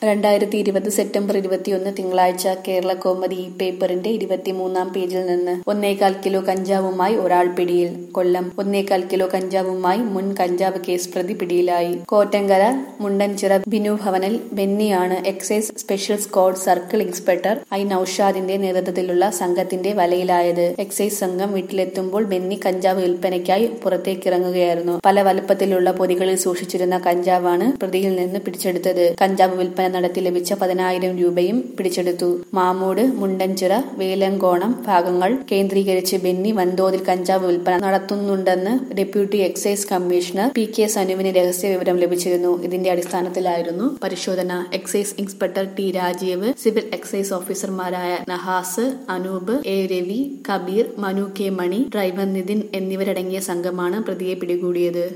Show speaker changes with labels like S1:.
S1: രണ്ടായിരത്തി ഇരുപത് സെപ്റ്റംബർ ഇരുപത്തിയൊന്ന് തിങ്കളാഴ്ച കേരള കോമഡി ഈ പേപ്പറിന്റെ ഇരുപത്തിമൂന്നാം പേജിൽ നിന്ന് ഒന്നേകാൽ കിലോ കഞ്ചാവുമായി ഒരാൾ പിടിയിൽ കൊല്ലം ഒന്നേകാൽ കിലോ കഞ്ചാവുമായി മുൻ കഞ്ചാവ് കേസ് പ്രതി പിടിയിലായി കോറ്റങ്കര മുണ്ടൻചിറ ബിനു ഭവനിൽ ബെന്നിയാണ് excise special squad circle inspector I നൌഷാദിന്റെ നേതൃത്വത്തിലുള്ള സംഘത്തിന്റെ വലയിലായത് എക്സൈസ് സംഘം വീട്ടിലെത്തുമ്പോൾ ബെന്നി കഞ്ചാവ് വിൽപ്പനയ്ക്കായി പുറത്തേക്കിറങ്ങുകയായിരുന്നു പല വലുപ്പത്തിലുള്ള പൊതികളിൽ സൂക്ഷിച്ചിരുന്ന കഞ്ചാവാണ് പ്രതിയിൽ നിന്ന് പിടിച്ചെടുത്തത് കഞ്ചാവ് വിൽപ്പന നടത്തി ലഭിച്ച പതിനായിരം രൂപയും പിടിച്ചെടുത്തു മാമൂട് മുണ്ടൻചിറ വേലങ്കോണം ഭാഗങ്ങൾ കേന്ദ്രീകരിച്ച് ബെന്നി വൻതോതിൽ കഞ്ചാവ് വിൽപ്പന നടത്തുന്നുണ്ടെന്ന് deputy excise commissioner P K സനുവിന് രഹസ്യ വിവരം ലഭിച്ചിരുന്നു ഇതിന്റെ അടിസ്ഥാനത്തിലായിരുന്നു പരിശോധന excise inspector T Rajeev civil excise ഓഫീസർമാരായ Nahas Anoop A Ravi Kabir Manu K Mani driver Nithin എന്നിവരടങ്ങിയ സംഘമാണ് പ്രതിയെ പിടികൂടിയത്